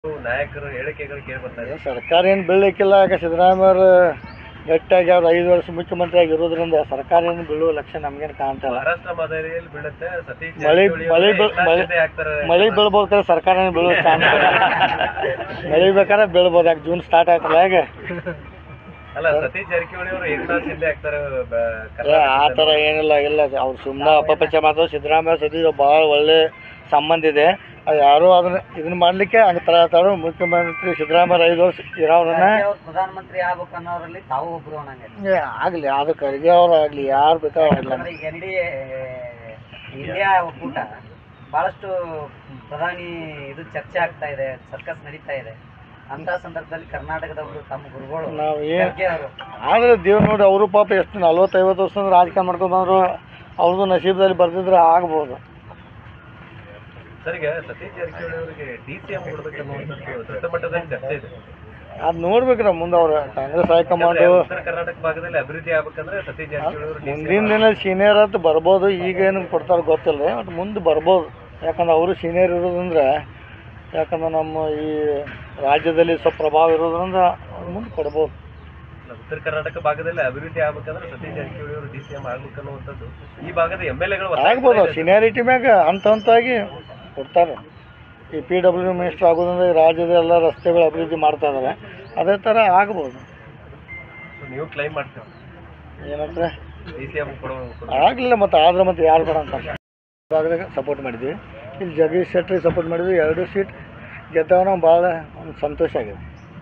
ನಾಯಕರು ಹೇಳಿಕೆಗಳು ಕೇಳಿ ಬರ್ತಾ ಇದೆ ಸರ್ಕಾರ ಏನು ಬೀಳಲಿಕ್ಕಿಲ್ಲ ಯಾಕೆ ಸಿದ್ದರಾಮಯ್ಯವ್ರು ಗಟ್ಟಿಯಾಗಿ ಅವ್ರು ಐದು ವರ್ಷ ಮುಖ್ಯಮಂತ್ರಿ ಆಗಿರೋದ್ರಿಂದ ಸರ್ಕಾರ ಏನು ಬೀಳುವ ಲಕ್ಷಣ ನಮಗೇನು ಕಾಣ್ತಲ್ಲ ಮಹಾರಾಷ್ಟ್ರ ಮಾದರಿಯಲ್ಲಿ ಬೀಳುತ್ತೆ ಸತೀಶ್ ಮಳೆ ಜಾರಕಿಹೊಳಿ ಮಳೆ ಅವರೇ ಬೀಳ್- ಏಕನಾಥ್ ಮಳೆ ಶಿಂದೆ ಆಗ್ತಾರೆ ಮಳೆ ಬೀಳ್ಬೋದು ಕರೆ ಸರ್ಕಾರ ಏನು ಬೀಳೋ ಚಾನ್ಸ್ ಮಳೆ ಬೇಕಾದ್ರೆ ಬೀಳ್ಬೋದು ಯಾಕೆ ಜೂನ್ ಸ್ಟಾರ್ಟ್ ಆಯ್ತಲ್ಲ ಹೇಗೆ ಅಲ್ಲ ಸತೀಶ್ ಜಾರಕಿಹೊಳಿ ಅವರು ಏಕನಾಥ್ ಶಿಂದೆ ಆಗ್ತಾರೆ ಬ- ಏ, ಆ ಥರ ಕರ್ನಾಟಕದಲ್ಲಿ. ಏನಿಲ್ಲ ಇಲ್ಲ ಅವ್ರು ಸುಮ್ಮನೆ ಅಪಪರಿಚಯ ಮಾತು ಸಿದ್ದರಾಮಯ್ಯ ಸತೀಶ್ ಭಾಳ ಒಳ್ಳೆ ಸಂಬಂಧ ಇದೆ ಅದು ಯಾರೂ ಅದನ್ನ ಇದನ್ನ ಮಾಡಲಿಕ್ಕೆ ಹಂಗೆ ತರ ಹೇಳ್ತಾರೋ ಮುಖ್ಯಮಂತ್ರಿ ಸಿದ್ದರಾಮಯ್ಯ ಐದು ವರ್ಷ ಇರೋರನ್ನ ಅವ್ರು ಪ್ರಧಾನಮಂತ್ರಿ ಆಗ್ಬೇಕು ಅನ್ನೋರಲ್ಲಿ ತಾವು ಒಬ್ರು ಅನ್ನಂಗೆ ಏ, ಆಗಲಿ ಅದು ಖರ್ಗೆ ಅವ್ರು ಆಗಲಿ ಯಾರು ಬೇಕಾದ್ರೂ ಆಗಲಿ ಯಾಕಂದ್ರೆ ಈಗ ಎನ್ ಡಿ ಇಂಡಿಯಾ ಒಕ್ಕೂಟ ಬಹಳಷ್ಟು ಪ್ರಧಾನಿ ಇದು ಚರ್ಚೆ ಆಗ್ತಾ ಇದೆ ಸರ್ಕಸ್ ನಡೀತಾ ಇದೆ ಅಂತ ಸಂದರ್ಭದಲ್ಲಿ ಕರ್ನಾಟಕದವರು ತಮ್ಮ ಗುರುಗಳು ನಾವು ಏನು ಖರ್ಗೆ ಅವರು ಆದರೆ ದೇವ್ರು ನೋಡಿ ಅವರು ಪಾಪ ಎಷ್ಟು ನಲ್ವತ್ತೈವತ್ತು ವರ್ಷದಿಂದ ರಾಜಕಾರಣ ಮಾಡ್ಕೊಂಡು ಬಂದರು ಅವ್ರದ್ದು ನಸೀಬದಲ್ಲಿ ಬರ್ದಿದ್ರೆ ಆಗ್ಬೋದು ಸರ್ ಈಗ ಸತೀಶ್ ಜಾರಕಿಹೊಳಿ ಅವರಿಗೆ ಡಿ ಸಿ ಎಂ ಕೊಡ್ಬೇಕನ್ನುವಂಥದ್ದು ದೊಡ್ಡ ಮಟ್ಟದಲ್ಲಿ ಚರ್ಚೆ ಇದೆ ಅದು ನೋಡ್ಬೇಕ್ರ ಮುಂದೆ ಅವ್ರು ಕಾಂಗ್ರೆಸ್ ಯಾಕಂದ್ರೆ ಹೈಕಮಾಂಡು ಉತ್ತರ ಕರ್ನಾಟಕ ಭಾಗದಲ್ಲಿ ಅಭಿವೃದ್ಧಿ ಆಗ್ಬೇಕಂದ್ರೆ ಸತೀಶ್ ಜಾರಕಿಹೊಳಿ ಅವರು ಮುಂದಿನ ದಿನ ಸೀನಿಯರ್ ಅಂತ ಬರ್ಬೋದು ಈಗ ಏನು ಕೊಡ್ತಾರೆ ಗೊತ್ತಿಲ್ಲ ರೀ ಬಟ್ ಮುಂದೆ ಬರ್ಬೋದು ಯಾಕಂದ್ರೆ ಅವರು ಸೀನಿಯರ್ ಇರೋದ್ರಿಂದ ಯಾಕಂದ್ರೆ ನಮ್ಮ ಈ ರಾಜ್ಯದಲ್ಲಿ ಸ್ವಲ್ಪ ಪ್ರಭಾವ ಇರೋದ್ರಿಂದ ಅವ್ರು ಮುಂದೆ ಕೊಡ್ಬೋದು ಉತ್ತರ ಕರ್ನಾಟಕ ಭಾಗದಲ್ಲಿ ಅಭಿವೃದ್ಧಿ ಆಗ್ಬೇಕಂದ್ರೆ ಸತೀಶ್ ಜಾರಕಿಹೊಳಿ ಅವರು ಡಿ ಸಿ ಎಂ ಆಗ್ಬೇಕನ್ನುವಂಥದ್ದು ಈ ಭಾಗದ ಎಮ್ ಎಲ್ ಎಗಳು ಆಗ್ಬೋದು ಸೀನಿಯಾರಿಟಿ ಮ್ಯಾಗ ಹಂತ ಹಂತಾಗಿ ಕೊಡ್ತಾರೆ ಈ ಪಿ ಡಬ್ಲ್ಯೂ ಮಿನಿಸ್ಟರ್ ಆಗೋದ್ರಿಂದ ಈ ರಾಜ್ಯದ ಎಲ್ಲ ರಸ್ತೆಗಳು ಅಭಿವೃದ್ಧಿ ಮಾಡ್ತಾ ಇದ್ದಾರೆ ಅದೇ ಥರ ಆಗ್ಬೋದು ನೀವು ಕ್ಲೈಮ್ ಮಾಡ್ತೀವಿ ಏನಂದ್ರೆ ಡಿ ಸಿ ಎಂ ಕೊಡೋ ಕೊಡೋ- ಆಗಲಿಲ್ಲ ಮತ್ತು ಆದ್ರೆ ಮತ್ತೆ ಯಾರು ಬೇಡ ಅಂತ ಭಾಗದಾಗ ಸಪೋರ್ಟ್ ಮಾಡಿದ್ವಿ ಇಲ್ಲಿ ಜಗದೀಶ್ ಶೆಟ್ಟಿ ಸಪೋರ್ಟ್ ಮಾಡಿದ್ವಿ ಎರಡು ಸೀಟ್ ಗೆದ್ದವ ನಾವು ಭಾಳ ಒಂದು ಸಂತೋಷ ಆಗಿದೆ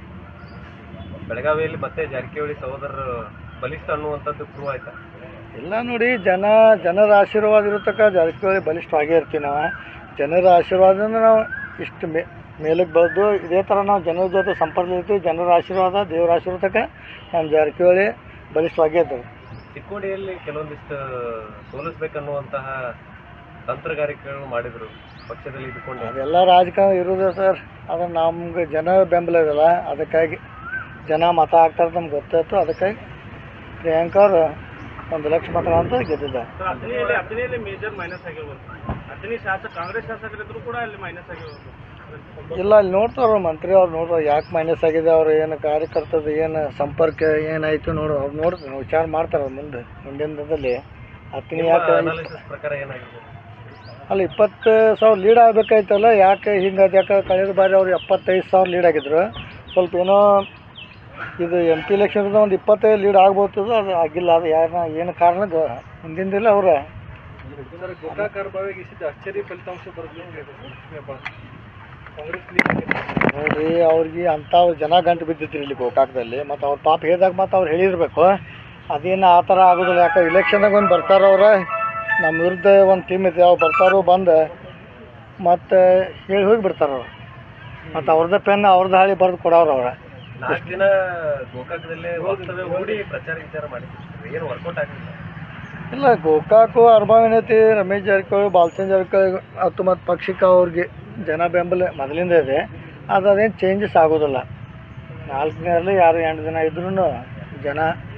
ಬೆಳಗಾವಿಯಲ್ಲಿ ಮತ್ತೆ ಜಾರಕಿಹೊಳಿ ಸಹೋದರರು ಬಲಿಷ್ಠ ಅನ್ನುವಂಥದ್ದು ಪ್ರೂವ್ ಆಯ್ತಾ ಎಲ್ಲ ನೋಡಿ ಜನ ಜನರ ಆಶೀರ್ವಾದ ಇರತಕ್ಕ ಜಾರಕಿಹೊಳಿ ಬಲಿಷ್ಠವಾಗೇ ಇರ್ತೀವಿ ನಾವು ಜನರ ಆಶೀರ್ವಾದದಿಂದ ನಾವು ಇಷ್ಟು ಮೇ ಮೇಲಕ್ಕೆ ಬೆಳೆದು ಇದೇ ಥರ ನಾವು ಜನರ ಜೊತೆ ಸಂಪರ್ಕದಲ್ಲಿರ್ತೀವಿ ಜನರ ಆಶೀರ್ವಾದ ದೇವರ ಆಶೀರ್ವಾದಕ್ಕೆ ನಮ್ಮ ಜಾರಕಿಹೊಳಿ ಬಲಿಷ್ಠವಾಗೇ ಇದ್ದಾರೆ ಚಿಕ್ಕೋಡಿಯಲ್ಲಿ ಕೆಲವೊಂದಿಷ್ಟು ಸೋಲಿಸ್ಬೇಕನ್ನುವಂತಹ ತಂತ್ರಗಾರಿಕೆಗಳು ಮಾಡಿದ್ರು ಪಕ್ಷದಲ್ಲಿ ಇದ್ಕೊಂಡು ಅದೆಲ್ಲ ರಾಜಕಾರಣ ಇರೋದೇ ಸರ್ ಅದು ನಮ್ಗೆ ಜನ ಬೆಂಬಲ ಇದಲ್ಲ ಅದಕ್ಕಾಗಿ ಜನ ಮತ ಹಾಕ್ತಾರೆ ನಮ್ಗೆ ಗೊತ್ತಾಯ್ತು ಅದಕ್ಕಾಗಿ ಪ್ರಿಯಾಂಕಾ ಅವರು ಒಂದು ಲಕ್ಷ ಮತ ಅಂತ ಗೆದ್ದಿದ್ದಾರೆ ಹತ್ತನೆಯಲ್ಲಿ ಹತ್ತನೆಯಲ್ಲಿ ಮೇಜರ್ ಮೈನಸ್ ಆಗಿರ್ಬೋದು ಹತ್ತನೇ ಶಾಸಕ ಕಾಂಗ್ರೆಸ್ ಶಾಸಕರಿದ್ರು ಕೂಡ ಅಲ್ಲಿ ಮೈನಸ್ ಆಗಿರ್ಬೋದು ಇಲ್ಲ ಅಲ್ಲಿ ನೋಡ್ತಾರೆ ಮಂತ್ರಿ ಅವ್ರು ನೋಡ್ತಾರೆ ಯಾಕೆ ಮೈನಸ್ ಆಗಿದೆ ಅವ್ರು ಏನು ಕಾರ್ಯಕರ್ತದ ಏನು ಸಂಪರ್ಕ ಏನಾಯಿತು ನೋಡು ಅವ್ರು ನೋಡ್ತಾರೆ ವಿಚಾರ ಮಾಡ್ತಾರೆ ಅವ್ರು ಮುಂದೆ ಮುಂದಿನ ದಿನದಲ್ಲಿ ಹತ್ತನೇ ಯಾಕೆ ಅನಾಲಿಸಿಸ್ ಪ್ರಕಾರ ಏನಾಗಿರ್ಬೋದು ಅಲ್ಲಿ ಇಪ್ಪತ್ತು ಸಾವಿರ ಲೀಡ್ ಆಗಬೇಕಾಯ್ತಲ್ಲ ಯಾಕೆ ಹಿಂಗೆ ಯಾಕೆ ಕಳೆದ ಬಾರಿ ಅವ್ರು ಎಪ್ಪತ್ತೈದು ಸಾವಿರ ಲೀಡ್ ಆಗಿದ್ರು ಸ್ವಲ್ಪ ಏನೋ ಇದು ಎಮ್ ಪಿ ಎಲೆಕ್ಷನ್ದ ಒಂದು ಇಪ್ಪತ್ತೈದು ಲೀಡ್ ಆಗ್ಬೋದು ಅದು ಆಗಿಲ್ಲ ಅದು ಯಾರನ್ನ ಏನು ಕಾರಣ ಗೊ- ಮುಂದಿನ ದಿನ ಅವ್ರ ಅಚ್ಚರಿ ಫಲಿತಾಂಶ ನೋಡ್ರಿ ಅವ್ರಿಗೆ ಅಂಥವ್ರು ಜನ ಗಂಟು ಬಿದ್ದಿದ್ರು ಇಲ್ಲಿ ಗೋಕಾಕದಲ್ಲಿ ಮತ್ತು ಅವ್ರ ಪಾಪ ಹೇಳಿದಾಗ ಮತ್ತು ಅವ್ರು ಹೇಳಿರ್ಬೇಕು ಅದೇನು ಆ ಥರ ಆಗೋದಿಲ್ಲ ಯಾಕೆ ಇಲೆಕ್ಷನ್ದಾಗ ಒಂದು ಬರ್ತಾರ ಅವ್ರ ನಮ್ಮ ವಿರುದ್ಧ ಒಂದು ಟೀಮ್ ಐತೆ ಅವ್ರು ಬರ್ತಾರೋ ಬಂದು ಮತ್ತು ಹೇಳಿ ಹೋಗಿ ಬಿಡ್ತಾರೆ ಅವ್ರು ಮತ್ತು ಅವ್ರದ್ದೇ ಪೆನ್ ಅವ್ರದ್ದು ಹಾಳಿ ಬರೆದು ಕೊಡೋರು ಅವ್ರ ನಾಲ್ಕು ದಿನ ಗೋಕಾಕದಲ್ಲೇ ವಾಸ್ತವ್ಯ ಹೂಡಿ ಪ್ರಚಾರ ವಿಚಾರ ಮಾಡಿದ್ರು ಏನು ವರ್ಕೌಟ್ ಆಗಲಿಲ್ಲ ಇಲ್ಲ ಗೋಕಾಕು ಅರ್ಬಾವಿನೈತಿ ರಮೇಶ್ ಜಾರಕಿಹೊಳಿ ಬಾಲಚಂದ್ರ ಜಾರಕಿಹೊಳಿ ಮತ್ತು ಮತ್ತು ಪಕ್ಷಿಕ ಅವ್ರಿಗೆ ಜನ ಬೆಂಬಲ ಮೊದಲಿಂದ ಇದೆ ಅದು ಅದೇನು ಚೇಂಜಸ್ ಆಗೋದಿಲ್ಲ ನಾಲ್ಕು ದಿನ ಇರಲಿ ಯಾರು ಎಂಟು ದಿನ ಇದ್ರೂ ಜನ